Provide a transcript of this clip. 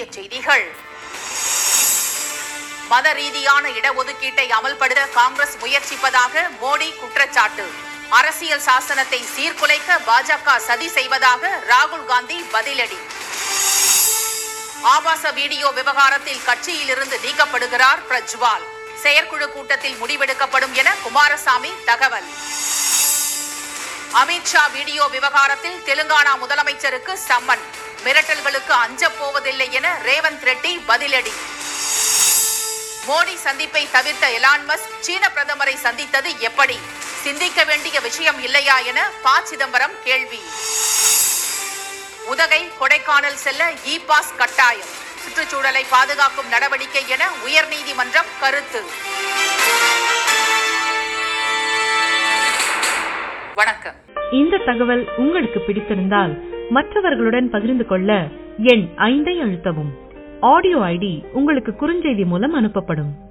முக்கிய செய்திகள் மத ரீதியான இடஒதுக்கீட்டை அமல்படுத்த காங்கிரஸ் முயற்சிப்பதாக மோடி குற்றச்சாட்டு அரசியல் சாசனத்தை சீர்குலைக்க பாஜக சதி செய்வதாக ராகுல் காந்தி பதிலடி ஆபாச வீடியோ விவகாரத்தில் கட்சியிலிருந்து நீக்கப்படுகிறார் பிரஜ்வால் செயற்குழு கூட்டத்தில் முடிவெடுக்கப்படும் என குமாரசாமி தகவல் அமித்ஷா வீடியோ விவகாரத்தில் தெலுங்கானா முதலமைச்சருக்கு சம்மன் மிரட்டல்களுக்கு அஞ்சப் போவதில்லை என ரேவந்த் ரெட்டி பதிலடி மோடி சந்திப்பை தவிர்த்த எலான் மஸ்க் சீன பிரதமரை சந்தித்தது எப்படி சிந்திக்க வேண்டிய விஷயம் இல்லையா என ப சிதம்பரம் கேள்வி உதகை கொடைக்கானல் செல்ல இ பாஸ் கட்டாயம் சுற்றுச்சூழலை பாதுகாக்கும் நடவடிக்கை என உயர்நீதிமன்றம் கருத்து வணக்கம் இந்த தகவல் உங்களுக்கு பிடித்திருந்தால் மற்றவர்களுடன் பகிர்ந்து கொள்ள எண் ஐந்தை அழுத்தவும் ஆடியோ ஐடி உங்களுக்கு குறுஞ்செய்தி மூலம் அனுப்பப்படும்